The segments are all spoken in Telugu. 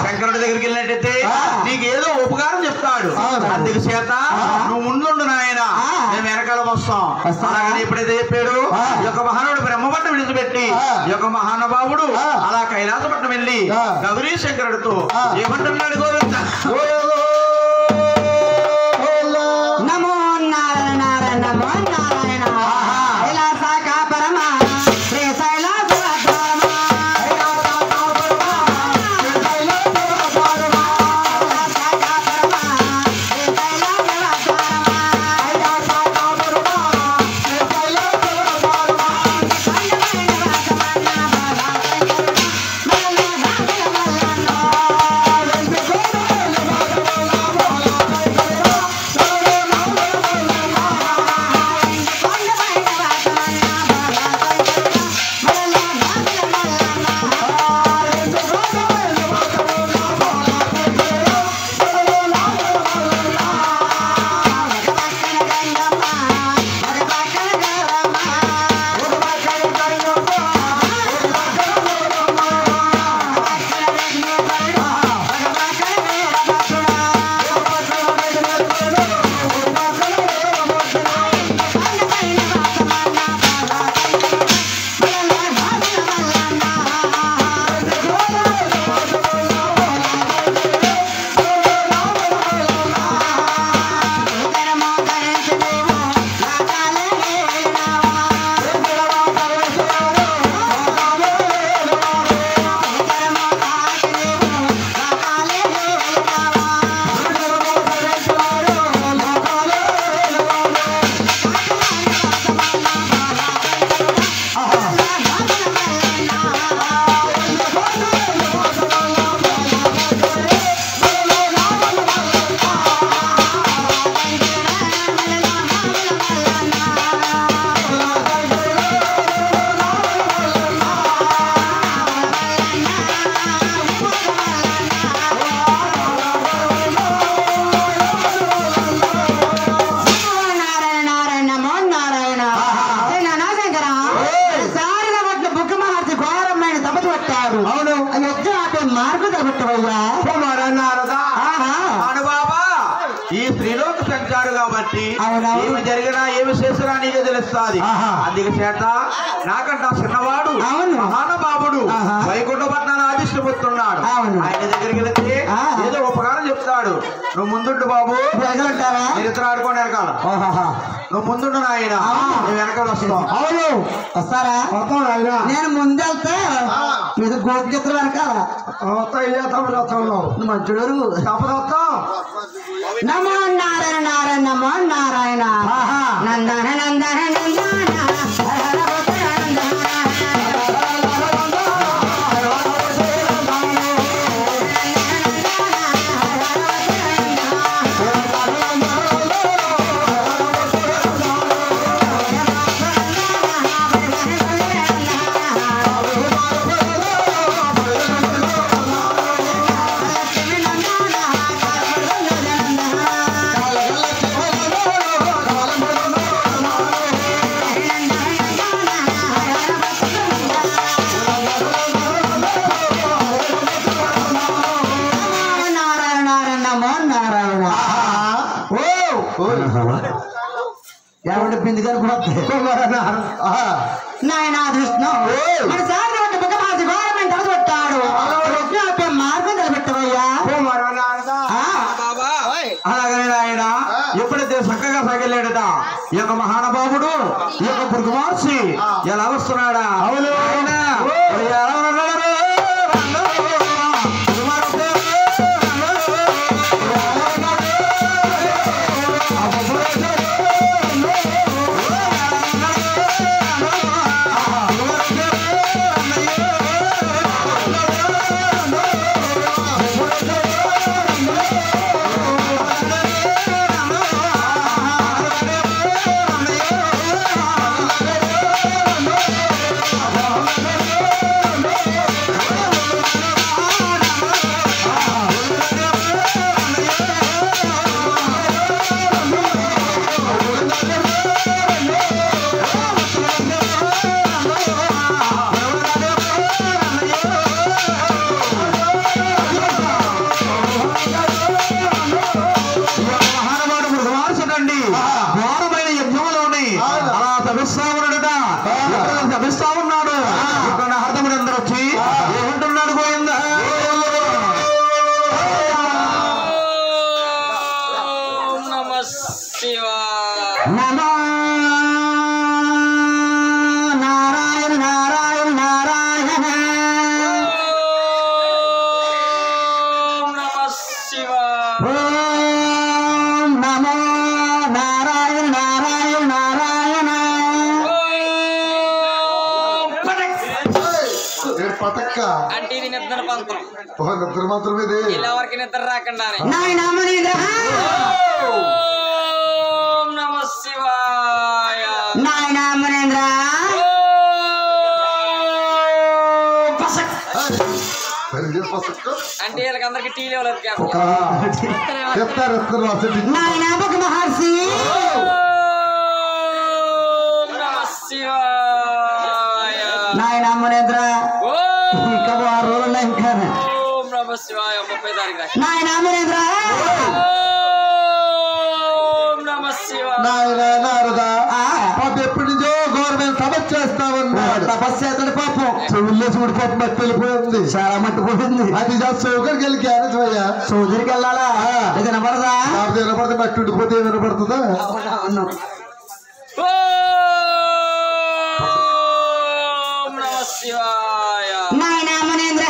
శంకరుడి దగ్గరికి వెళ్ళినట్టయితే ఆ. నీకు ఏదో ఉపకారం చెప్తాడు అవును. అందుకు చేత ఆ. నువ్వు ముందుండు నాయన ఆ. మేము వెనకాల వస్తాం వస్తావా? అలాగని ఎప్పుడైతే చెప్పాడు ఆ. ఈ యొక్క మహానుడు బ్రహ్మపట్నం విడిచిపెట్టి ఆ. ఈ యొక్క మహానుభావుడు ఆ. అలా కైలాసపట్నం వెళ్ళి ఆ. గౌరీ శంకరుడితో ఆ. ఏమంటున్నాడు గోవింద నమో నారాయణ నారాయణ నమో నారాయణ కైలాసక పరమ శ్రీ శైలాసవతారమ కైలాసక పరమ శ్రీ నారాయణ నారాయణ నమో నారాయణ ఏ నానా శంకర సారిగా పట్ల బుక్క మహర్షి ఘోరమైన తపతి పట్టాడు అవును. యుద్ధం ఆపే మార్గం తగొట్టవయ్యా నారదా ఆహా బాబా ఈ స్త్రీలోక సంచారు కాబట్టి అవునవును. ఏమి జరిగినా ఏమి చేసినా నీకే తెలుస్తుంది ఆహా. అందుకే చేత నాకంట చిన్నవాడు అవును. మహానుభావుడు ఆహా. వైకుంఠ పట్నాన్ని ఆదిష్టపోతున్నాడు అవును. ఆయన దగ్గరికి వెళితే ఆహా. ఏదో ఉపకారం చెప్తాడు నువ్వు ముందుండు బాబు ఎగలంటారా మీరు ఇద్దరు ఆడుకోండి వెనకాల ఆహాహా. నువ్వు ముందుండు నాయన అవును. నువ్వు వెనకాల వస్తావు అవును వస్తారా వస్తాం నాయన నేను ముందెళ్తే మీరు గోపికెత్తలు వెనకాల వస్తాం చేస్తాం చేస్తాం నువ్వు మంచుడు తప్పదు వస్తాం నమో నారాయణ నారాయణ నమో నారాయణ ఆహా. నందన నందన నందన హర హర భక్త నందన. నారాయణ నారాయణ నమో నారాయణ ఓ ఎవరి పిండి గారు నాయన అదృష్టం మన సార్ ఒకటి బుక్క మాసి ఘోరమైన తల కొట్టాడు ఆపే మార్గం నిలబెట్టవయ్యా ఆ, బాబా అలాగనే ఆయన ఎప్పుడైతే చక్కగా సగలేడట ఈ యొక్క మహానుభావుడు ఈ యొక్క పురుగుమార్చి ఎలా వస్తున్నాడా అవును. ఆయన ఎలా ఉన్నాడు? పురుగుమార్చి. ఆ పటక్క అంటే ఇది నిద్ర పంతం ఓ నిద్ర మాత్రం ఇది ఇలా వరకు నిద్ర రాకుండా నాయన మునేంద్ర ఓం నమ శివాయ నాయన మునేంద్ర ఓం పసక్. మరి ఇదే పసక్క అంటే వీళ్ళకందరికి టీ లెవెల్ ఒక చెప్తారు ఇస్తారు అసలు నాయన బుక్ మహర్షి ఓం నమ శివాయ నాయన మునేంద్ర ఓం ఇంకా ఆరు రోజులు ఉన్నాయి ఇంకా ఓం నమ శివాయ ముప్పై తారీఖు దాకా. నాయన మునేంద్ర ఓం నమ శివాయ నాయన నారదా ఆ, పాప ఎప్పటి నుంచో గవర్నమెంట్ సభ చేస్తామన్నాడు తపస్సు చేస్తాడు పాపం చెవుల్లో చూడు పాప మట్టి వెళ్ళిపోయింది చాలా మట్టుకుంటుంది అది చౌకరికి వెళ్ళి క్యారెట్ అయ్యా సోదరికి వెళ్ళాలా ఇది వినపడదా కాబట్టి వినపడితే మట్టి ఉండిపోతే వినపడుతుందా అవును ఓం నమ శివాయ నాయన మునేంద్ర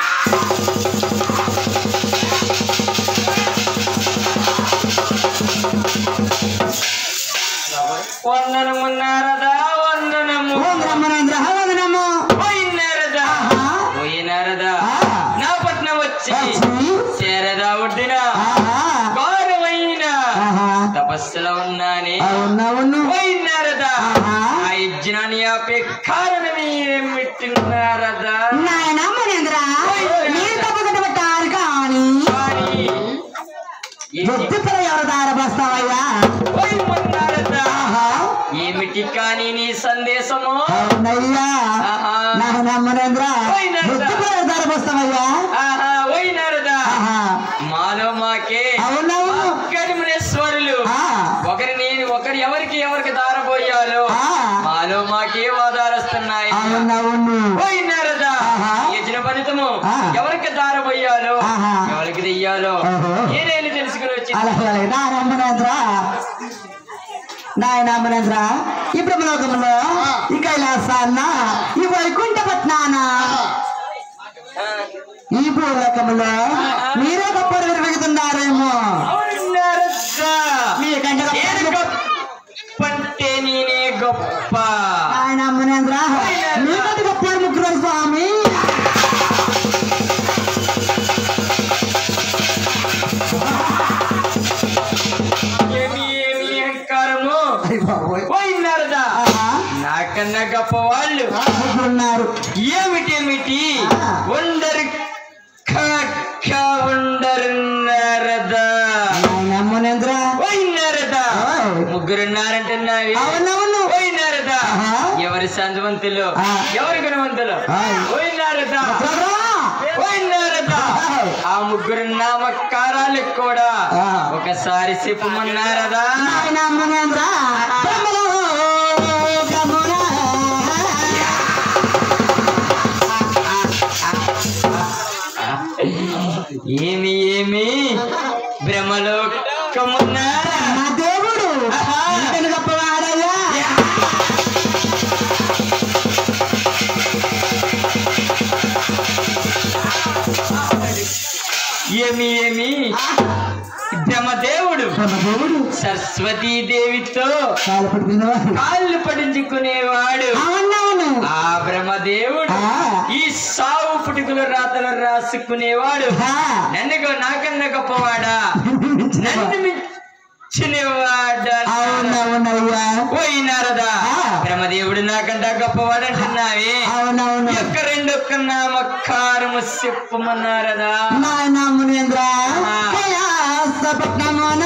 వందనము నారదా వందనము ఓం మునేంద్ర వందనము ఓయ్ నారదా ఆహా. ఓయ్ నారదా ఆ, నా పట్నం వచ్చి వచ్చి, చేరదా ఒడ్డిన ఆహా, ఘోరమైన ఆహా. తపస్సులో ఉన్నానే అవును అవును ఓయ్ నారదా ఆహా. ఆ యజ్ఞాన్ని ఆపే కారణం ఏమిటి నారదా నాయన మునేంద్ర మీరు తప్పకుండా పెట్టారు కానీ కానీ ఏమి- ఎత్తి పిల్ల ఎవరు దారబోస్తావయ్యా ఓయ్ నారదా ఆహా, ఏమిటి కానీ నీ సందేశము అవునయ్యా ఆహా. నాయన మునేంద్ర ఓయ్ నారద. ఎత్తి పిల్ల ఎవరు దారబోస్తావయ్యా ఆహా ఓయ్ నారదా ఆహా, మాలో మాకే అవునవును కడిమనేశ్వరులు ఆ, ఒకరి నేను ఒకరు ఎవరికి ఎవరికి దారబోయాలో ఆ, మాలో మాకే వాదారస్తున్నాయి అవునవును ఓయ్ నారదా ఆహా. యజ్ఞ ఫలితము ఆ. ఎవరికి దారబోయాలో ఆహా. ఎవరికి దెయ్యాలో ఓహో. ఏనేలు తెలుసుకుని వచ్చి అలాగే అలాగే నాయన మునేంద్ర నాయన మునేంద్ర ఈ బ్రహ్మలోకంలో ఈ కైలాసాన్న ఈ వైకుంఠపట్నాన ఈ భూలోకంలో మీరే గొప్ప విరవెగుతున్నారేమో అవును నారదా మీకంటే నేను గొప్ప గొప్ప అంటే నేనే గొప్ప ఆయన మునేంద్ర మీకంటే గొప్ప ముగ్గురు స్వామి ఏమి ఏమి అహంకారము ఓయ్ నారదా ఆహా, నాకన్నా గొప్ప వాళ్ళు ముగ్గురున్నారు ఏమిటేమిటి ఆ. ఉండరు కాక ఉండరు నారదా ఆయన మునేంద్ర ఓయ్ నారదా ఓయ్. ముగ్గురున్నారంటున్నావి అవునవును ఓయ్ నారదా ఆహా. ఎవరి సంతవంతులు ఆ. ఎవరి గుణవంతులు ఆయ్. ఓయ్ నారదా చదవా? ఓయ్ నారదా ఆయ్. ఆ ముగ్గురు నామకారాలు కూడా ఆ. ఒకసారి చెప్పమన్నారదా ఆయన మునేంద్ర బ్రహ్మలోకమున ఏమి ఏమి భ్రమలో కమున్నా నా దేవుడు ఆహా. ఇంతని గొప్పవాడయ్యా ఏమి ఏమి బ్రహ్మదేవుడు బ్రహ్మదేవుడు సరస్వతీ దేవితో కాలు పట్టుకునేవాడు కాళ్ళు పడించుకునేవాడు అవునవును ఆ బ్రహ్మదేవుడు ఆ. ఈ సావు పుట్టుకుల రాతలు రాసుకునేవాడు ఆ. నన్ను నాకన్నా గొప్పవాడా నన్ను మించినవాడా అవునవునయ్యా పోయినారదా ఆ. బ్రహ్మదేవుడు నాకంటా గొప్పవాడంటున్నావే అవునవును యొక్క రెండొక్క నామకారము చెప్పమన్నారదా నాయన మునేంద్ర ఆ. కైలాసపట్నమున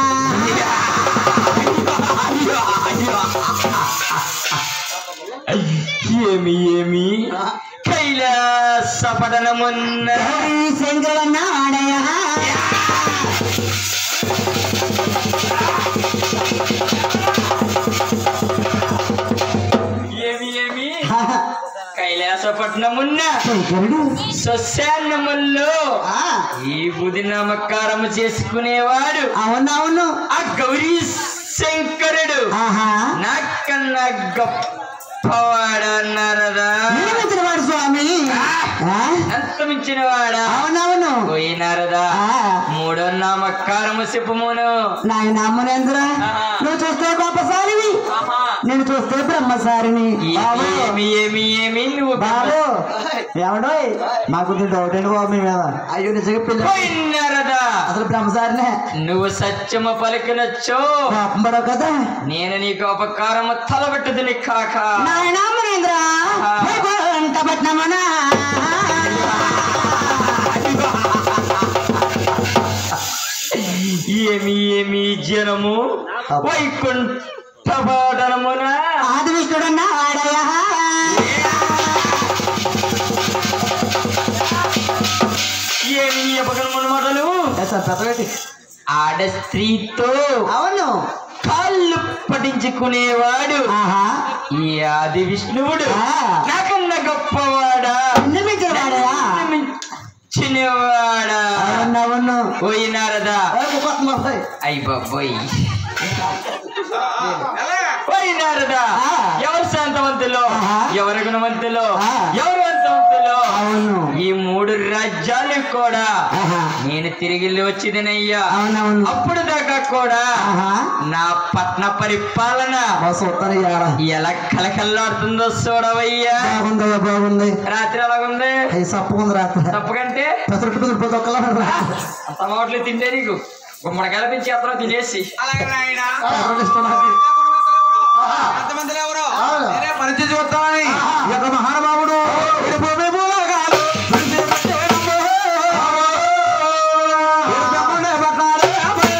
ఏమి ఏమి కైలాస పఠనమున్న హరి శంకర నాడయ ఏమి ఏమి కైలాస పట్టణమున్న శంకరుడు శ్మశానముల్లో ఆ, ఈ బుధి నామకారము చేసుకునేవాడు అవునవును ఆ గౌరీ శంకరుడు ఆహా నాకన్నా గొప్పవాడన్నారదా నియమితుడు వాడు స్వామి ఆ, ఆ? అంత మించిన వాడా అవునవును పోయినారదా ఆ. మూడో నామకారము చెప్పుమును నాయన అమ్మనేంద్ర నువ్వు చూస్తే గొప్పసారివి ఆహా. నేను చూస్తే బ్రహ్మసారిని బాబు ఏమి ఏమి ఏమి ఏమి నువ్వు బాబు ఎవడో మాకు డౌట్ అండి బాబు మీ మీద అయ్యో నిజంగా పిల్ల పోయినారదా అసలు బ్రహ్మసారినే నువ్వు సత్యము పలికినచ్చో పాపం పడవు కదా నేను నీకు ఉపకారము తలబెట్టుదుని కాక నాయన అమ్మనేంద్ర పట్నమనా ఏమి ఏమి జనము వైకుంఠపాడనమున ఆది విష్ణుడన్నా ఆడయా ఏమి అపగలమును మొదలు పెద్దవేటి ఆడ స్త్రీతో అవును కాళ్ళు పట్టించుకునేవాడు ఆహా ఈ ఆది విష్ణువుడు ఆ. నాకన్నా గొప్పవాడా నిర్మించిన వాడయా చిన్నవాడా అవును అవును పోయినారదా అయ్యి బాబోయ్ పోయినారదా ఆ. ఎవరు శాంతవంతులో ఆహా. ఎవరు గుణవంతులో ఆ. ఎవరు వంతవంతులో అవును ఈ మూడు రాజ్యాలు కూడా ఆహా. నేను తిరిగి వచ్చిదినయ్యా అవునవును అప్పుడు దాకా కూడా ఆహా నా పట్న పరిపాలన బస్ వస్తాను ఇవాళ ఎలా కలకల్లాడుతుందో చూడవయ్యా బాగుందయ్యా బాగుంది రాత్రి ఎలాగుంది అయ్యి సప్పుకుంది రాత్రి తప్పకంటే పెసరట్టు పెసరు ప్రతి ఒక్కలా అంత మాటలు తింటే నీకు గుమ్మడికాయల పెంచి అతను తినేసి నేనే పరిచయం చూస్తానని ఈ యొక్క మహానుభావుడు ఈ భూమి భూలోకాలు విడిచిపెట్టేయడము. ఈ బ్రహ్మణే పట్టాలే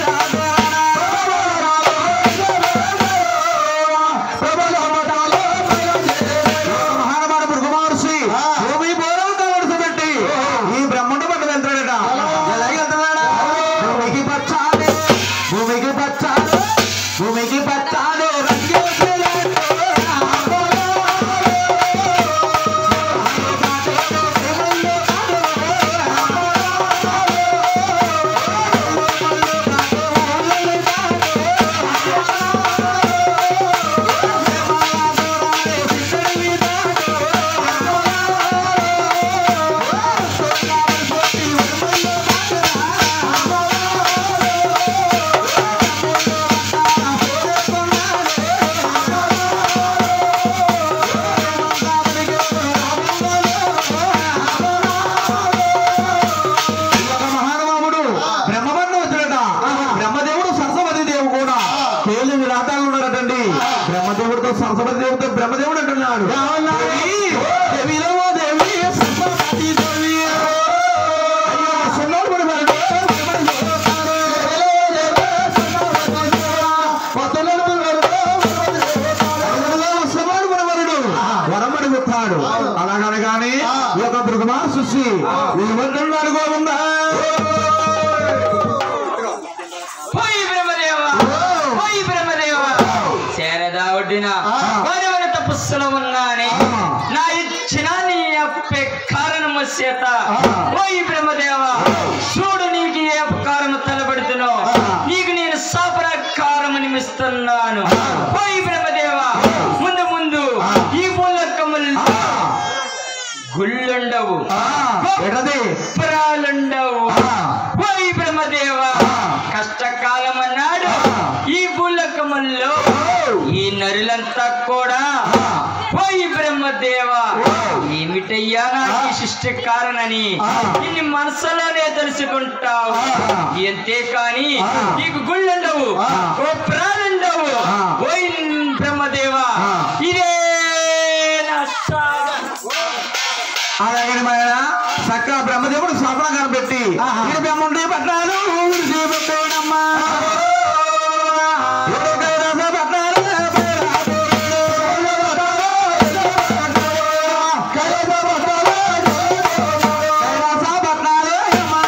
మహానుభావుడు భృగుమహర్షి భూమి భూలోకాలు విడిచిపెట్టి ఈ బ్రహ్మణుడు పట్టు వెళ్తాడట ఎలాగే వెళ్తున్నాడా భూమికి పచ్చాడు భూమికి పచ్చాడు భూమికి పచ్చాడు రంగే ఒక మహానుభావుడు బ్రహ్మబంధు వచ్చాడట బ్రహ్మదేవుడు సరస్వతి దేవు కూడా కేలు విరాటాలు ఉన్నారటండి బ్రహ్మదేవుడితో సరస్వతి దేవుడితో బ్రహ్మదేవుడు అంటున్నాడు దేవి, దేవిలో ఓ దేవి, సరస్వతి దేవి. అయ్యో, సున్నోడు పడి మరి, వరమడుగుతాడు అలాగనగానే ఈ యొక్క భృగుమా సుశి ఈ మంత్రులు అడుగోముందా పోయి బ్రహ్మదేవా పోయి బ్రహ్మదేవా శారదా ఒడ్డిన వారివన తపస్సులో ఉన్నానే నా ఇచ్చిన నీ అప్పే కారణము చేత పోయి బ్రహ్మదేవా చూడు నీకు ఏ అపకారము తలబడుతున్నో నీకు నేను సాపరాకారము నిమిస్తున్నాను పోయి బ్రహ్మదేవా ముందు ముందు ఈ మూలకములు గుళ్ళుండవు ఎటది పురాలుండవు పోయి బ్రహ్మదేవ కష్టకాలం అన్నాడు ఈ భూలకముల్లో ఈ నరులంతా కూడా పోయి బ్రహ్మదేవ ఏమిటయ్యా నాకు ఈ సృష్టి కారణని ఇన్ని మనసులోనే తెలుసుకుంటావు అంతేకాని నీకు గుళ్ళుండవు ఓ ప్రాణుండవు ఓయ్ బ్రహ్మదేవ ఇదే నా శాపం. అలాగే మాయన చక్క బ్రహ్మదేవుడు స్వప్నం కనిపెట్టి ఈ బ్రహ్ముడి పట్టాలు విడిచిపెట్టేయడమ్మా. ఎవరో కైలాస పట్టాలు కైలాస పట్టాలు కైలాస పట్టాలు అమ్మా.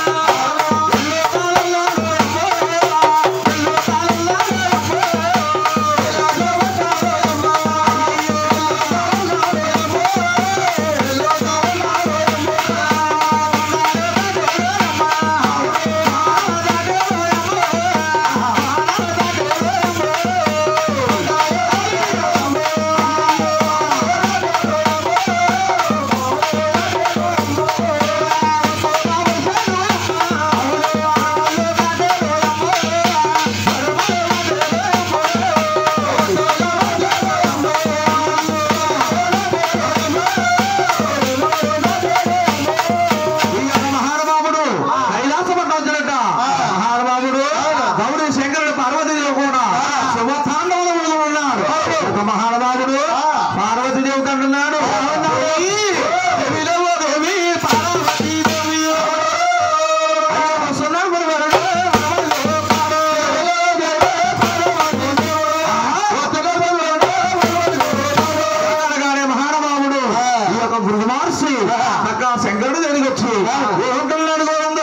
బ్రహ్మవాసి చక్కగా శంకరుడు దగ్గరికి వచ్చి ఏమంటున్నాడు గోవింద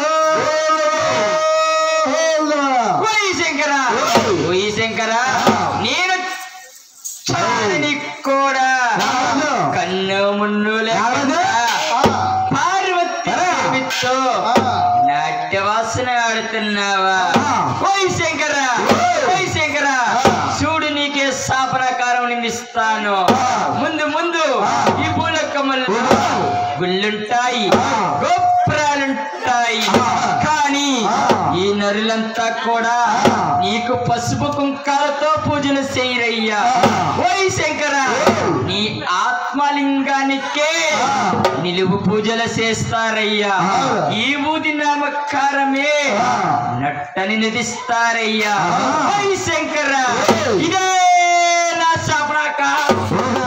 ఓయ్ శంకర ఓయ్ శంకర నేను చాలని కూడా కన్ను మున్ను లేకుండా పార్వతి దేవితో నాట్యవాసన ఆడుతున్నావా ఓయ్ శంకర ఓయ్ శంకర చూడు నీకే శాపనకారం నిందిస్తాను ముందు ముందు ఈ భూలకమ్మలు గుళ్ళుంటాయి గోపురాలుంటాయి కానీ ఈ నరులంతా కూడా నీకు పసుపు కుంకాలతో పూజలు చేయరయ్యా ఓయ్ శంకర నీ ఆత్మలింగానికే నిలువు పూజలు చేస్తారయ్యా ఈ బూది నామకారమే నట్టని నిధిస్తారయ్యా ఓయ్ శంకర ఇదే నా శాపనాకారం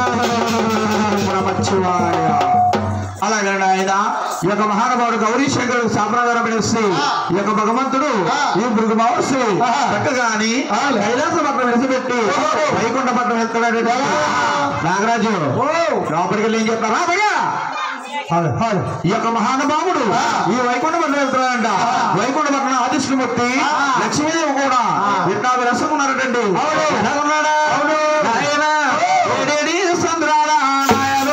నమశివాయ అలాగే ఆయన ఈ యొక్క మహానుభావుడు గౌరీ శంకరుడు సాంప్రదాయం పిలిస్తే ఈ యొక్క భగవంతుడు ఈ మృగు మహర్షి చక్కగాని కైలాస పట్నం విడిచిపెట్టి వైకుంఠ పట్నం వెళ్తున్నాడు నాగరాజు లోపలికి వెళ్ళి ఏం చెప్తారా భయ్యా ఈ యొక్క మహానుభావుడు ఈ వైకుంఠ పట్నం వెళ్తున్నాడంట వైకుంఠ పట్నం ఆదిష్ణుమూర్తి లక్ష్మీదేవి కూడా ఇట్లా విరసకున్నారటండి ఎలా ఉన్నాడా నాయన ఏడేడి సంద్రాల నాయనో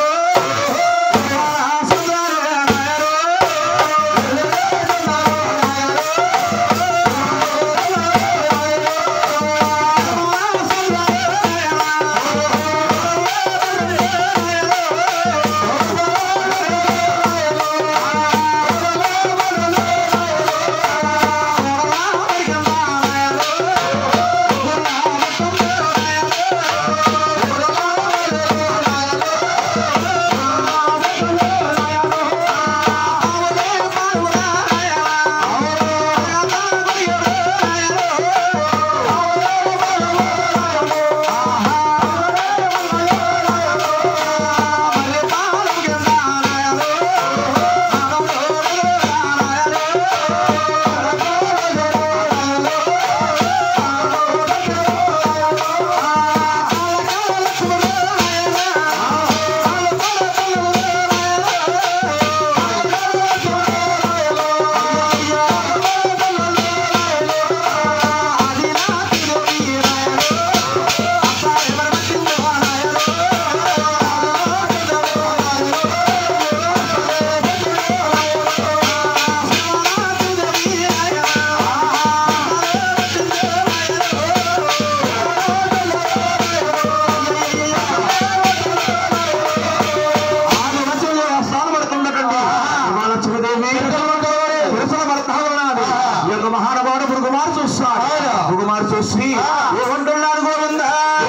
ఆరు లక్షలు స్థానం పడుతుందటండి మహాలక్ష్మీదేవి పురుషుల భర్త ఉన్నాడు ఈ యొక్క మహానుభావుడు భృగుమారు చూస్తాడు భృగుమారు చూసి ఏమంటున్నాడు గోవింద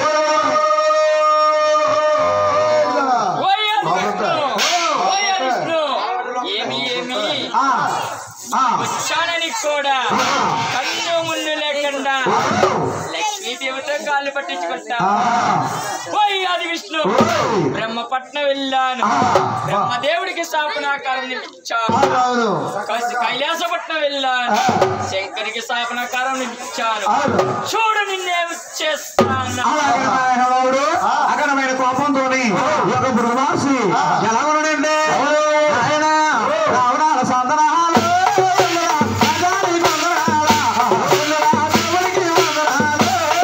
ఓయ్ విష్ణు ఓయ్ విష్ణు ఏమి ఏమి ఆ, ఆ, వచ్చానని కూడా కన్ను మున్ను లేకుండా లక్ష్మీదేవితో కాళ్ళు పట్టించుకుంటా ఆ, ఓయ్ ఆది విష్ణు బ్రహ్మపట్నం వెళ్ళాను బ్రహ్మదేవుడికి శాపనాకారం ఇచ్చాను కసి- కైలాసపట్నం వెళ్ళాను శంకరికి శాపనాకారం ఇచ్చాను చూడు నిన్నేమి చేస్తాను అలాగే మహానుభావుడు అఖండమైన కోపంతో ఈ యొక్క భృగుమార్సి ఎలా ఉన్నాడండి ఆయన రావణాల సందనాలు రాజాని వందనాలు, దేవుడికి వందనాలు,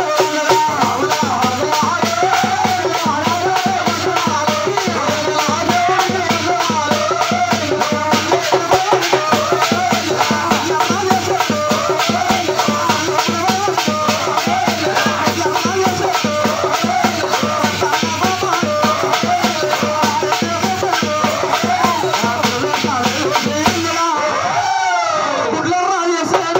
గుడ్ల రాజేశాడు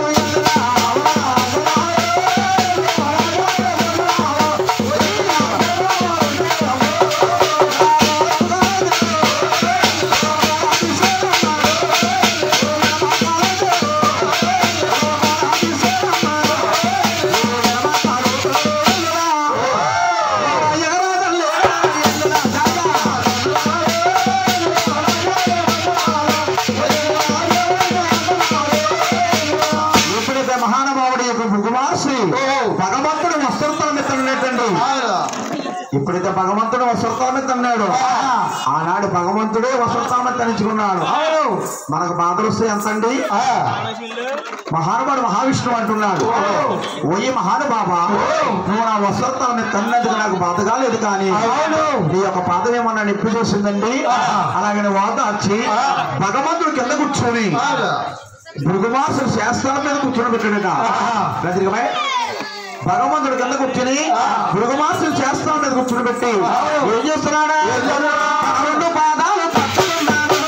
ఎప్పుడైతే మహానుభావుడు యొక్క భృగుమార్సి భగవంతుడు వస్త్రతాన్ని తన్నట్టండి ఎప్పుడైతే భగవంతుడు వస్త్రతాన్ని తన్నాడు ఆనాడు భగవంతుడు భగవంతుడే వసంతామని తనించుకున్నాడు మనకు బాధలు వస్తే ఎంత అండి మహానుభావుడు మహావిష్ణువు అంటున్నాడు ఓయి మహానుభావ నువ్వు నా వసంతాన్ని తన్నందుకు నాకు బాధగా లేదు కానీ నీ యొక్క పాదం ఏమన్నా నొప్పి చేసిందండి అలాగే వాత వచ్చి భగవంతుడు కింద కూర్చొని భృగుమాసుడు శాస్త్రాల మీద కూర్చొని పెట్టాడట రజనికమై భగవంతుడు కింద కూర్చొని భృగుమాసుడు శాస్త్రాల మీద కూర్చొని పెట్టి ఏం చేస్తున్నాడా తన రెండు పాదాలు పట్టుకున్నాడు.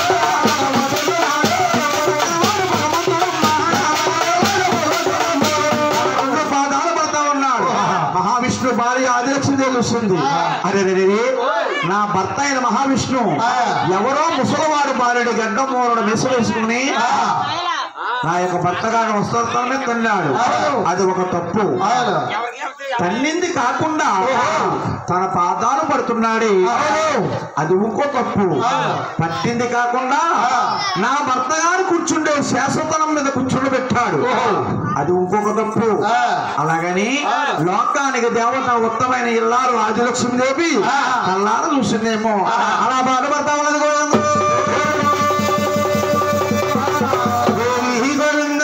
రెండు పాదాలు పడతా ఉన్నాడు మహావిష్ణు భార్య ఆదిలక్ష్మి తెలుస్తుంది అరే రే, రే, రే, నా భర్త అయిన మహావిష్ణు ఎవరో ముసలివాడు భార్యడు గడ్డం మూలడు మెసు వేసుకుని నా యొక్క భర్త గారిని వస్తానే తన్నాడు అది ఒక తప్పు తన్నింది కాకుండా తన పాదాలు పడుతున్నాడే అది ఇంకో తప్పు పట్టింది కాకుండా నా భర్త గారు కూర్చుండే శాశ్వతనం మీద కూర్చుని పెట్టాడు అది ఇంకొక తప్పు అలాగని లోకానికి దేవత ఉత్తమైన ఇల్లారు ఆదిలక్ష్మీదేవి కల్లార చూసిందేమో అలా బాధపడతా ఉన్నది గోవింద. గోవింద గోవింద.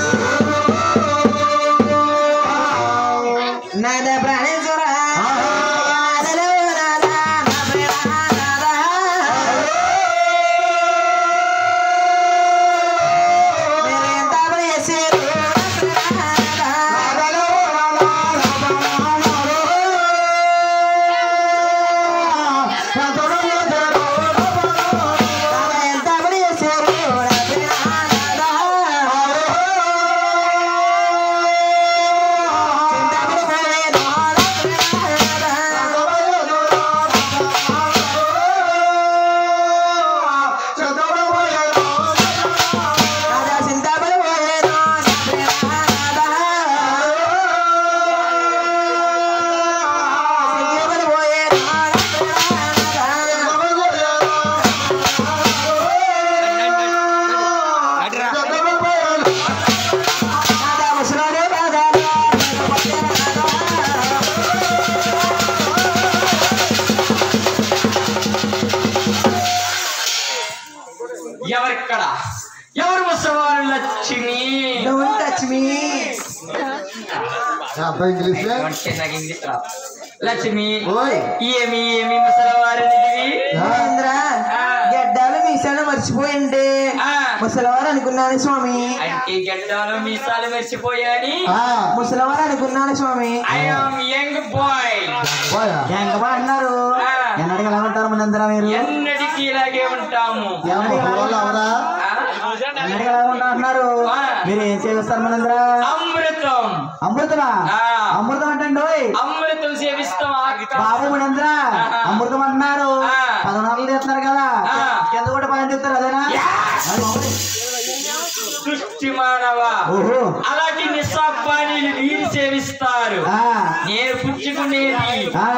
నాద ప్రాణేశ్వర నాదలో నాద నా ప్రేమ నాద मेरे दाबड़े से दाबड़े से ఎవరిక్కడ ఎవరు ముసవారు లక్ష్మి Don't touch me. అబ్బాయి ఇంగ్లీష్ అంటే నాకు ఇంగ్లీష్ రాదు. లక్ష్మి ఓయ్. ఏమి ఏమి ముసలవారిది మహేంద్ర గడ్డాలు మీసాలు మర్చిపోయింది ఆ. ముసలివారు అనుకున్నాను స్వామి అంటే గడ్డాలు మీసాలు మర్చిపోయాని ముసలివారు అనుకున్నాను స్వామి ఐ ఆమ్ యంగ్ బాయ్ ఎంగబా అన్నారు ఆ. ఎన్నడికి ఎలా ఉంటారు మనందర మీరు ఎన్నటికీ ఇలాగే ఉంటాము అవరా ఆ? ఎన్నడికి ఎలా ఉంటా అంటున్నారు ఆ. మీరు ఏం చేస్తారు మనందర అమృతం అమృతమా ఆ. అమృతం అంటే ఓయ్. అమృతం సేవిస్తాం అక్క బాబు మనందర ఆహా. అమృతం అంటున్నారు ఆ. పదనాలుగు తీస్తున్నారు కదా ఆ. కింద కూడా పని తీస్తారు అదేనా అది మామూలే. సృష్టి మానవ ఓహో అలాంటి నిస్సాపానీలు వీరు సేవిస్తారు ఆ. నేను పుచ్చుకునేది ఆ.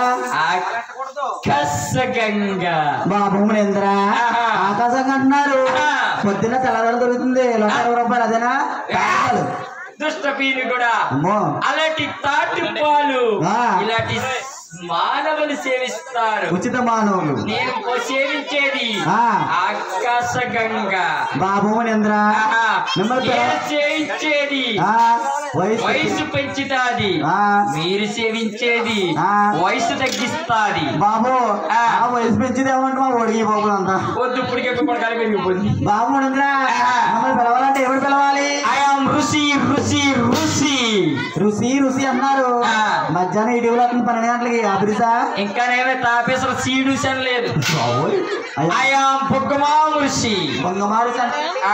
ఆకాశగంగ బాబు మనేంద్ర ఆహా. ఆకాశంగా అంటున్నారు ఆ. పొద్దున్న తెల్లవారు దొరుకుతుంది లక్ష ఇరవై రూపాయలు అదేనా ప్యాకెట్లు. దుష్ట పీని కూడా అమ్మో అలాంటి తాటి పాలు ఆ. ఇలాంటి మానవులు సేవిస్తారు ఉచిత మానవులు నేను పో- సేవించేది ఆ. ఆకాశగంగ బాబు మనేంద్ర ఆహా. మిమ్మల్ని నేను పిల్ల- సేవించేది ఆ, వయసు వయసు పెంచుతాది ఆ. మీరు సేవించేది ఆ. వయసు తగ్గిస్తాది బాబు ఆ. ఆ వయసు పెంచిది ఏమంటే మా ఒడిగి బాబు అంతా వద్దు ఇప్పటికే పడకాలి పెరిగిపోయింది బాబు మనేంద్ర మమ్మల్ని పిలవాలంటే ఎవరు పిలవాలి ఐఆమ్ రుచి రుచి రుచి రుచి రుచి అన్నారు ఆ. మధ్యాహ్నం ఇటీవల వస్తుంది పన్నెండు గంటలకి అభిరిసా ఇంకా నేమే తాపేశ్వర సీడుసన్ లేదు ఐఆమ్ బుగ్గమా రుచి బొంగమారు ఆ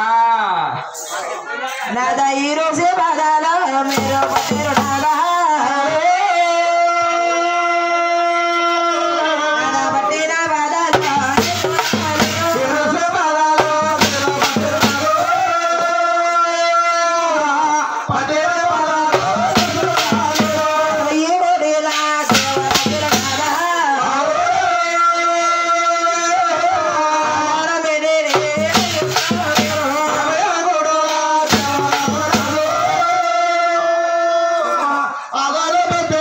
నాదా ఈ రోజే బాధాలో మీరు పట్టిరు నాదా నాదా పట్టిన బాధాలో ఈ బొడిలా పట్టిరు నాదా అదాలో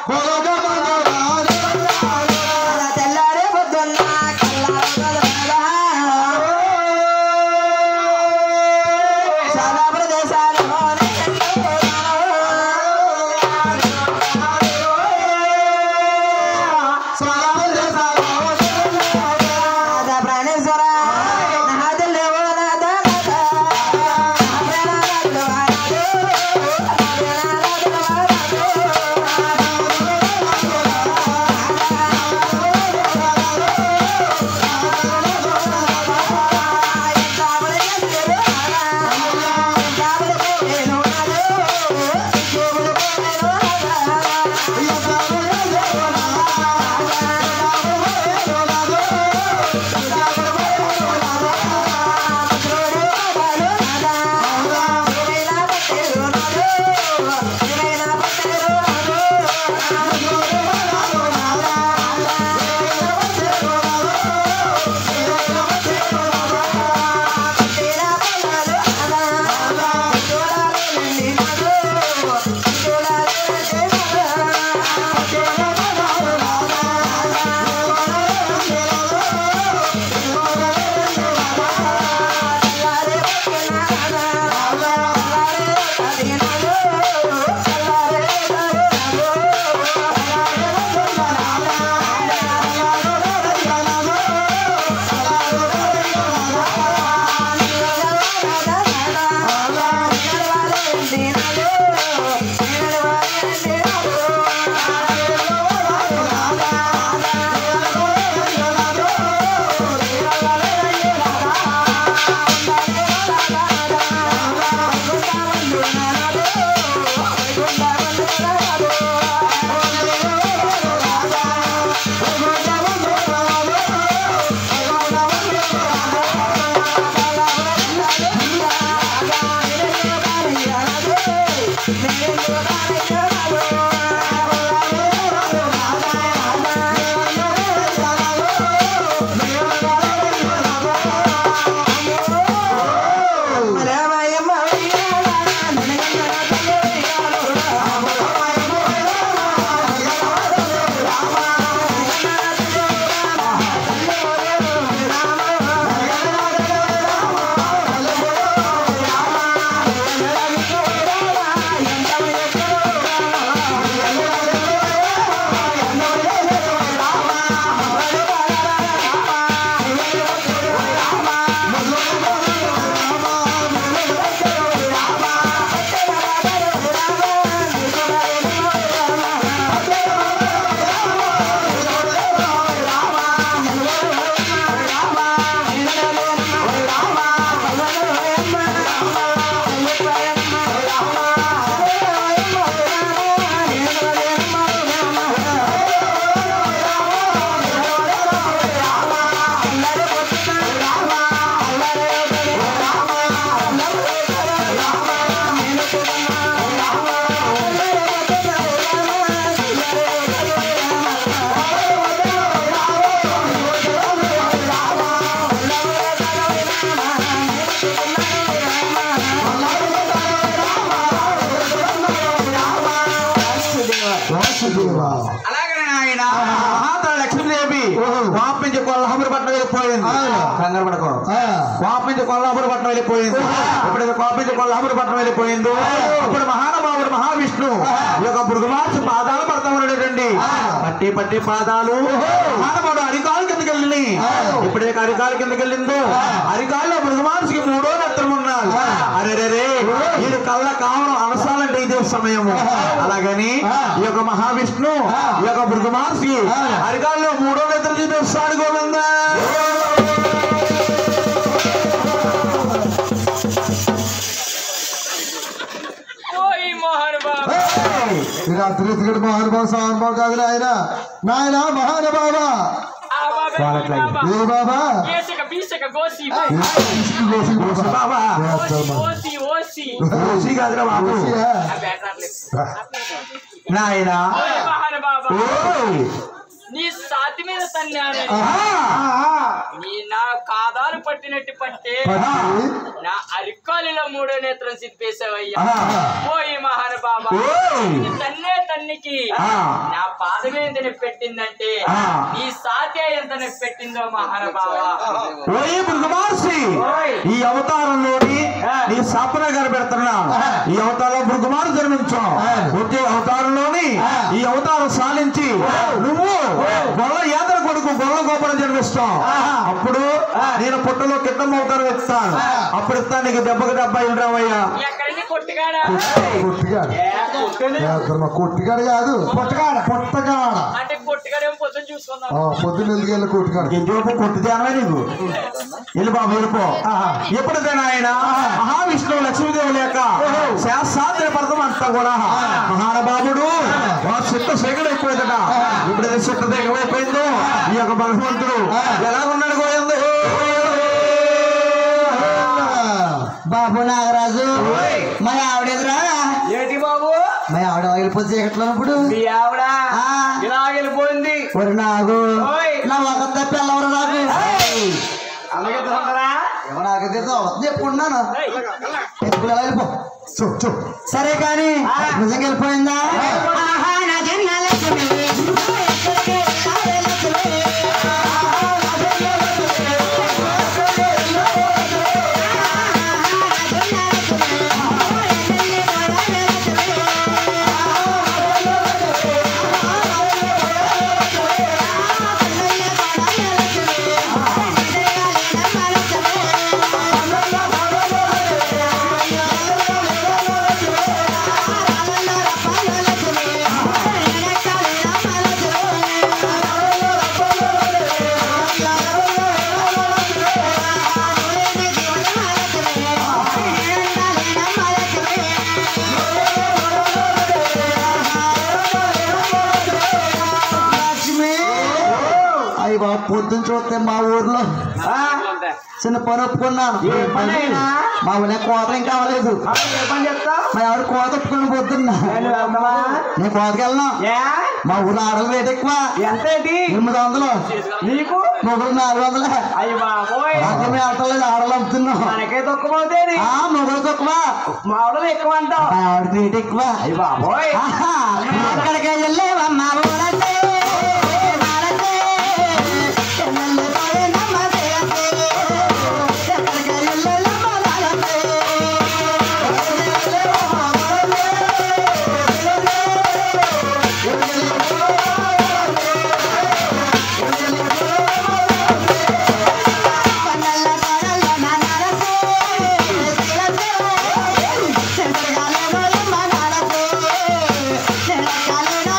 తెల్లారే పొద్దున్న చాలా ప్రదేశాలు ప్రాణేశ్వర నాదలేవో నాద అలాగనే ఆయన మహాతల లక్ష్మీదేవి వాపు నుంచి కొల్హాపురి పట్నం వెళ్ళిపోయింది కంగారు పడకో కోపం నుంచి కొల్లాపురి పట్నం వెళ్ళిపోయింది ఎప్పుడైతే కోపం నుంచి కొల్లాపురి పట్నం వెళ్ళిపోయిందో అప్పుడు మహానుభావుడు మహావిష్ణు ఈ యొక్క భృగుమార్చి పాదాలు పడతా ఉన్నాడండి పట్టి పట్టి పాదాలు మహానుభావుడు అరికాలు కిందకి వెళ్ళి ఎప్పుడైతే అరికాలు కిందకి వెళ్ళిందో అరికాల్లో భృగుమార్చికి మూడో నెత్రం ఉన్నారు అరే రే ఇది కళ్ళ కావడం అనసాలంటే ఇదే సమయము అలాగని ఈ యొక్క మహావిష్ణు ఈ యొక్క భృగుమార్చి అరికాల్లో మూడో నెత్రం చూపిస్తాడు గోవిందా ఓయ్ మహానుభావ రాత్రి తిరిగి మహానుభావ సానుభావ కాదు నాయన నాయన మహానుభావ ఆ బాబా బాబా ఏ బాబా ఏసక బీసక గోసి బాబా ఓసి ఓసి ఓసి కాదురా బాబు ఆ బేటార్లే నాయనా ఓయ్ మహానుభావ ఓయ్ నీ సా ఛాతి మీద తన్నాను ఆహా. నీ నా కాదాలు పట్టినట్టు పట్టే పట్టి, నా అరికాలిలో మూడో నేత్రం సిద్ధిపేశావయ్యా ఆహా. పోయి మహానుభావ ఓయ్. నీ తన్నే తన్నికి ఆ. నా పాదం ఎంత నొప్పి పెట్టిందంటే ఆ. నీ సాధ్య ఎంత నొప్పి పెట్టిందో మహానుభావ ఓయ్ భృగుమార్సి ఈ అవతారంలోని నీ శాపన గారు పెడుతున్నా ఈ అవతారంలో భృగుమారు జన్మించాం వచ్చే అవతారంలోని ఈ అవతారం సాధించి నువ్వు గొల్ల యాత్ర కొడుకు గొల్ల గోపురం జన్మిస్తాం అప్పుడు నేను పుట్టలో కింద అవతారం ఇస్తాను అప్పుడు ఇస్తాను నీకు దెబ్బకి దెబ్బ రావయ్యా ఎక్కడికి కొట్టుగాడా కొట్టిగాడు ఏద్దరు మా కొట్టిగాడు కాదు పొట్టగాడ పొట్టగాడ అంటే కొట్టుగాడేమో పొద్దున చూసుకుందాం ఆ, పొద్దున్న ఎందుకు వెళ్ళి కొట్టిగాడు ఇంటివైపు కొట్టిదేనవే నీకు వెళ్ళి బాబు వెళ్ళిపో ఎప్పుడైనా ఆయన మహావిష్ణువు లక్ష్మీదేవుల యొక్క శాస్త్రాద్రి పడతాం అంతా కూడా మహానుభావుడు వాడు చిత్త శేఖడు అయిపోయిందట ఎప్పుడైతే చిత్త దిగమైపోయిందో ఈ యొక్క భగవంతుడు ఎలా ఉన్నాడు గోవిందు బాబు నాగరాజు మా ఆవిడ ఎదురా ఏంటి బాబు మా ఆవిడ వెళ్ళిపోతే చీకట్లో ఇప్పుడు మీ ఆవిడ ఆ. ఇలా వెళ్ళిపోయింది ఒరి నాగు ఓయ్. నా ఒక తప్ప వెళ్ళవరు నాకు అలాగే చూడరా ఏమో నాకైతే అవుతుంది చెప్పుకున్నాను ఎప్పుడు ఎలా వెళ్ళిపో చూ చూ సరే కానీ నిజంగా వెళ్ళిపోయిందా ఆహా, నా జన్మ లక్ష్మి. లక్ష్మి అయ్యి బాబు పొద్దున్న చూస్తే మా ఊర్లో చిన్న పని ఒప్పుకున్నాను మా ఊళ్ళో కోత ఏం కావలేదు మా ఎవరు కోత ఒప్పుకుని పొద్దున్న నేను కోతకి వెళ్ళను మా ఊర్లో ఆడలు రేట్ ఎక్కువ ఎంతేంటి ఎనిమిది వందలు నీకు మొగలు నాలుగు వందలే అయ్యి బాబోయ్ అక్కడ మేము వెళ్ళలేదు ఆడలు అమ్ముతున్నాం మనకే తొక్కుపోతేది ఆ మొగలు తక్కువ మామూలు ఎక్కువ అంటావు మా ఆవిడ రేట్ ఎక్కువ అయ్యి బాబోయ్ ఆహా, ఎక్కడికి వెళ్ళలేవమ్మా ఊరంటే మారంటే, ఎన్నెల్లు పోయినమ్మ చేయంటే, ఎక్కడికి వెళ్ళలేవమ్మా మారంటే, వెళ్ళలేవమ్మా పండల్ల పాడల్ల నా నారసే, శిలసే, శంకరగాలేమోలమ్మ నారసే, శంకరగాలేనా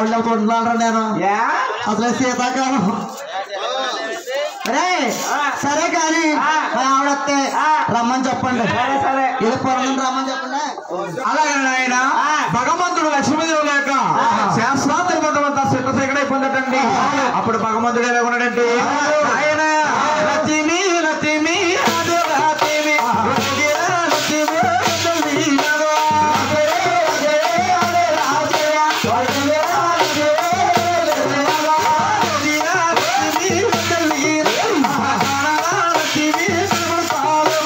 ఆవిడ ఉంటున్నారా నేను ఏ అసలు శీతాకాలం రే సరే కానీ మా ఆవిడ వస్తే రమ్మని చెప్పండి సరే సరే ఇది పొలం రమ్మని చెప్పండి అలాగే ఆయన భగవంతుడు లక్ష్మీదేవి లేక శాస్త్రాంతరి కొంతమంది సిద్ధశేఖర పొందటండి అప్పుడు భగవంతుడు ఎలా ఉన్నాడంటే ఆయన లక్ష్మి లక్ష్మి అదే లక్ష్మి అదే లక్ష్మి అదే నదో. అదే అదే రాజే. అదే అదే అదే లక్ష్మి తల్లి. లక్ష్మి సర్వకాలము.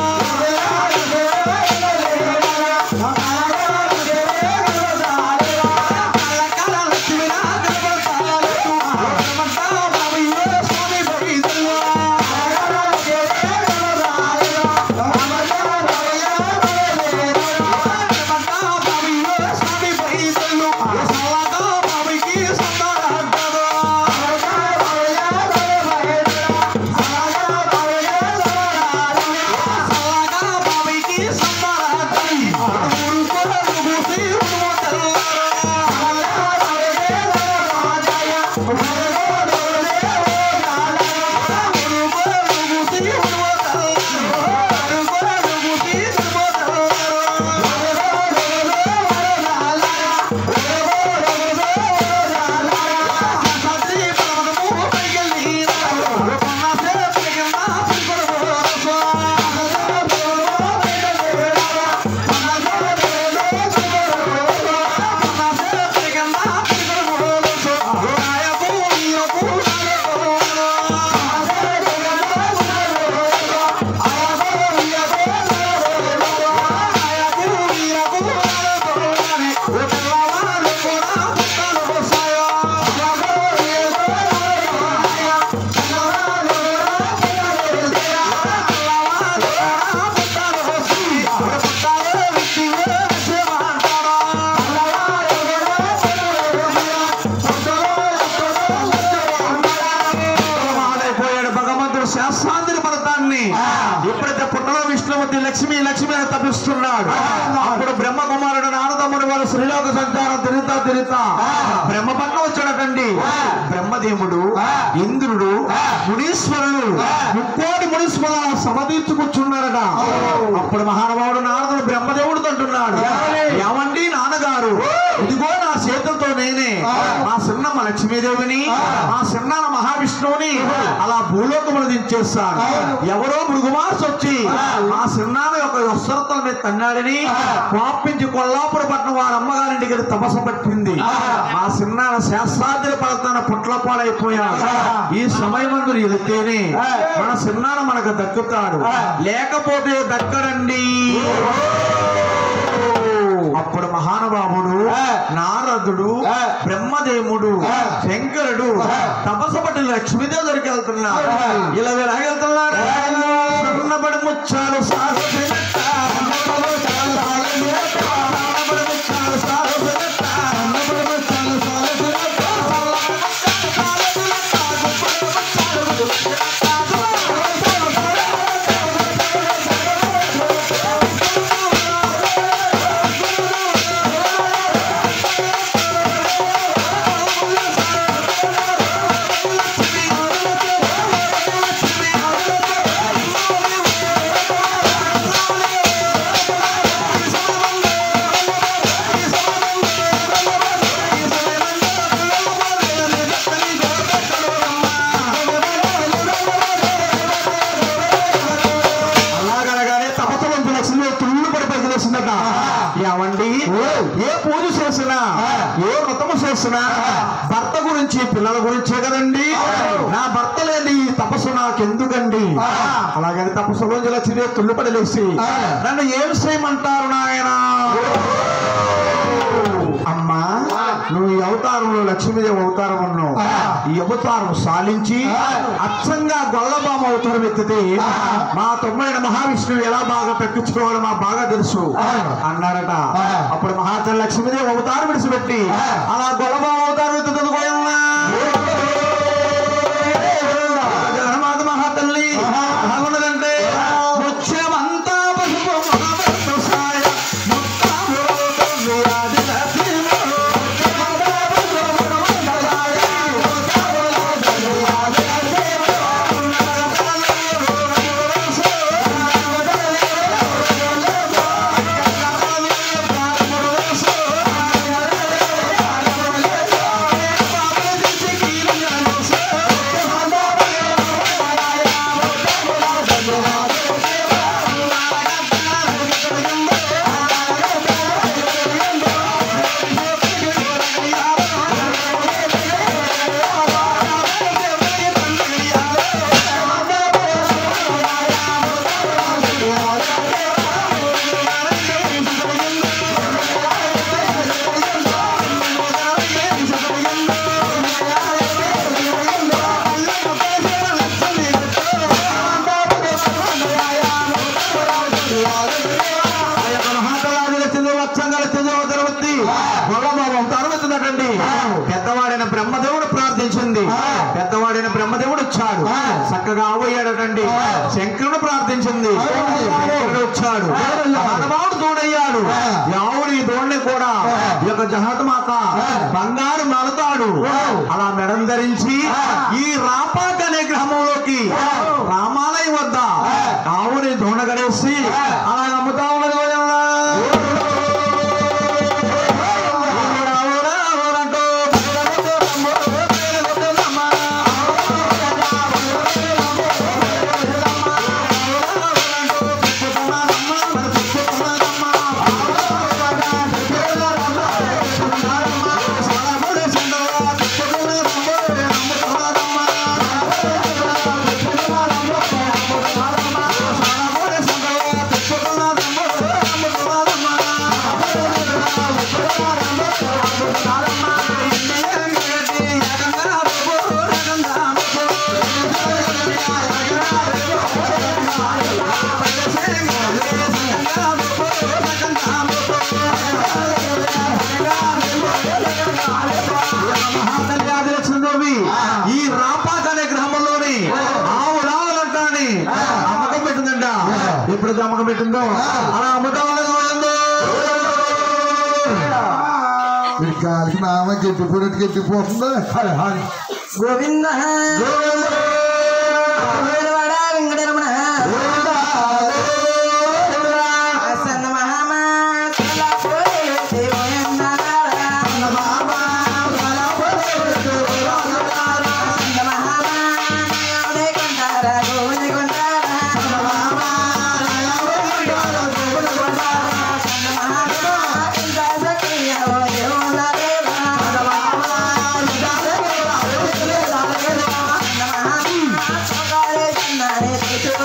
పోయాడు భగవంతుడు శాస్త్రాంతిని పడతాన్ని ఎప్పుడైతే పుట్టలో విష్ణుమూర్తి లక్ష్మి లక్ష్మి అని తప్పిస్తున్నాడు అప్పుడు బ్రహ్మ కుమారుడు నారదమ్ముని వారు శ్రీలోక సంచారం తిరుగుతా తిరుగుతా బ్రహ్మ పట్ల వచ్చాడటండి బ్రహ్మదేవుడు ఇంద్రుడు మునీశ్వరుడు ముక్కోటి మునీశ్వరుల సమతీర్చుకొచ్చున్నారట అప్పుడు మహానుభావుడు నారదుడు బ్రహ్మదేవుడు అంటున్నాడు ఏమండి నాన్నగారు ఇదిగో నా చేతులతో నేనే మా సిన్నమ్మ లక్ష్మీదేవిని మా సిన్నాన మహావిష్ణువుని అలా భూలోకములు దించేస్తాను ఎవరో మృగుమార్స్ వచ్చి మా సిన్నాన యొక్క వస్త్రతల మీద తన్నాడని కోపించి కొల్లాపుర పట్నం వారి అమ్మగారింటికి వెళ్ళి తపస్సు పట్టింది మా సిన్నాన శాస్త్రాద్రి పడతాన పుట్లపాలైపోయాడు ఈ సమయమందు వెళితేనే మన సిన్నాన మనకు దక్కుతాడు లేకపోతే దక్కడండి అప్పుడు మహానుభావుడు నారదుడు బ్రహ్మదేవుడు శంకరుడు తపస్సు పట్టి లక్ష్మీదేవి దగ్గరికి వెళ్తున్నారు ఇలా వెళ్తున్నారు సన్నబడి ముచ్చాలు సాగసినట్ట. సన్నబడి ముచ్చాలు సాగసినట్ట. సన్నబడి ముచ్చాలు సాగసినట్ట. అలాగనగానే తపతవంతు లక్ష్మి తుళ్ళు పడి పైకి వేసిందట ఏమండి ఏ పూజ చేసినా ఏ వ్రతము చేసినా భర్త గురించి పిల్లల గురించే కదండి నా భర్త లేని ఈ తపస్సు నాకెందుకండి అలాగని తపస్సులోంచి లక్ష్మి తుళ్ళు పడి లేచి నన్ను ఏం చేయమంటారు నాయన అమ్మా నువ్వు ఈ అవతారంలో లక్ష్మీదేవి అవతారం ఉన్నావు ఈ అవతారం సాలించి అచ్చంగా గొల్లబామ అవతారం ఎత్తితే మా తొమ్మిది మహావిష్ణువు ఎలా బాగా తగ్గించుకోవాలో మాకు బాగా తెలుసు అన్నారట అప్పుడు మహాతల్లి లక్ష్మీదేవి అవతారం విడిచిపెట్టి అలా గొల్లబామ అవతారం ఎత్తుతుంది గోయమ్మ. జగన్మాత మహాతల్లి ఎలాగున్నదంటే ముత్యమంతా పసుపు మగబెట్టు సాయ ముత్తాముతో విరాజిల్ల తీరు. ముత్యమంతా పసుపు చక్కగా పోయాడటండి శంకరుడు ప్రార్థించింది శంకరుడు వచ్చాడు మహానుభావుడు తోడయ్యాడు యావుడు ఈ తోడిని కూడా ఈ యొక్క జహత మాత బంగారు నడతాడు అలా మెడం ధరించి ఈ రాపాక్ అనే గ్రామంలోకి రామాలయం వద్ద ఆవుని దోణ గడేసి అలా నమ్ముతా ఉన్నది వదినా. మహాకళ్యాణలక్ష్మీదేవి ఈ రాపాక్ అనే గ్రామంలోని ఆవు రావాలంటాని అమ్మకం పెట్టిందంట ఎప్పుడు అమ్మకం పెట్టిందో అలా అమ్మకం అనేది పోయిందో. వీడి గాలికి నామ గెట్టిపోయినట్టు గెట్టిపోతుంది గోవింద గోవిందవాడ వెంకటరమణ సన్న మహామా సలా పోయేలు దేవయన్నారా. సన్న మహామా నాయాడే కొంటారా, గోవింద కొంటారా. సన్న మహామా ఇంత సఖియో దేవులారేరా. సన్న మహామా సోగారే చందారే తెచ్చుకో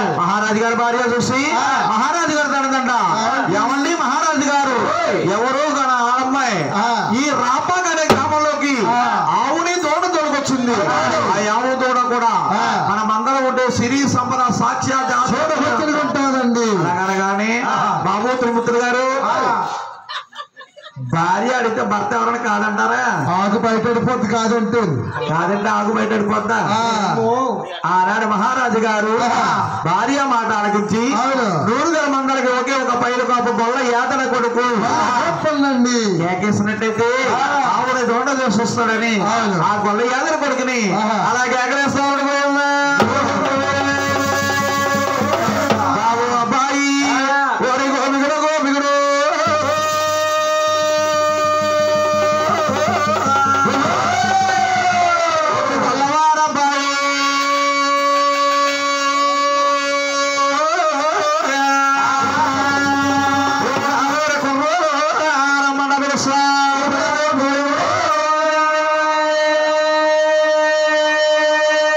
మహారాజు గారి భార్య చూసి మహారాజు గారు తనదంట ఏమండి మహారాజు గారు ఎవరో గన అమ్మాయి ఆ. ఈ రాపాక్ అనే గ్రామంలోకి ఆవుని దూడ దొరకొచ్చింది ఆ ఆవు దూడ కూడా ఆ. మన మందరం ఉంటే సిరి సంపద సాక్ష్యాత్ చూడబుచ్చులు ఉంటుందండి అనగానే బాబు త్రిమూర్తులు గారు భార్య అడిగితే భర్త ఎవరైనా కాదంటారా ఆకు బయట పడిపోద్ది కాదంటే కాదంటే ఆగు బయట పడిపోద్దా ఆ. ఆనాడు మహారాజు గారు భార్య మాట ఆలకించి అవును. నూరు గల మందలకి ఒకే ఒక పైరు కాపు బొల్ల యాతన కొడుకు చెప్పండి కేకేసినట్టయితే ఆవిడ దొండ చేసి వస్తాడని అవును. ఆ గొల్ల యాదన కొడుకుని ఆహా. అలా కేకలేస్తాడు బాబు అబ్బాయి ఓరి గోమిగుడు గోమిగుడు గొల్లవారబ్బాయి రమణ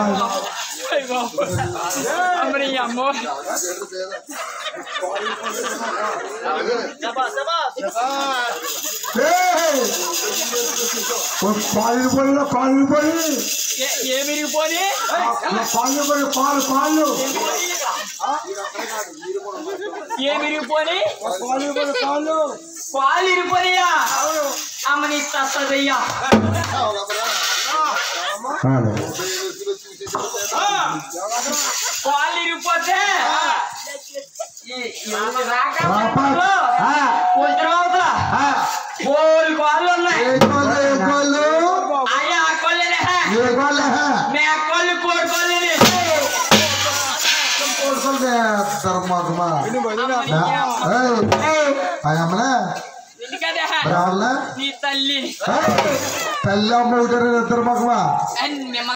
అమ్మని అమ్మో పాలు పడిన పాలు పడి ఏ- ఏమి ఇరిగిపోని పాలు పడి పాలు పాలు ఏమి ఇరిగిపోని పాలు పడి పాలు పాలు ఇరిగిపోనియా అమ్మని తస్తదయ్యా పాలు ఇరిగిపోతే ఈ- ఈ రాకపోతే కొంచెం అవుతా కోళ్ళు కోళ్ళు ఉన్నాయి ఏ కోళ్ళు ఏ కోళ్ళు అయ్యా ఆ కోళ్ళనే ఏ కోళ్ళ మేకోళ్ళు కోడి కోళ్ళని ధర్మకుమా అమ్మలే ఎందుకంటే రావాలే నీ తల్లి తల్లి అమ్మ ఒకటి ధర్మకుమా అని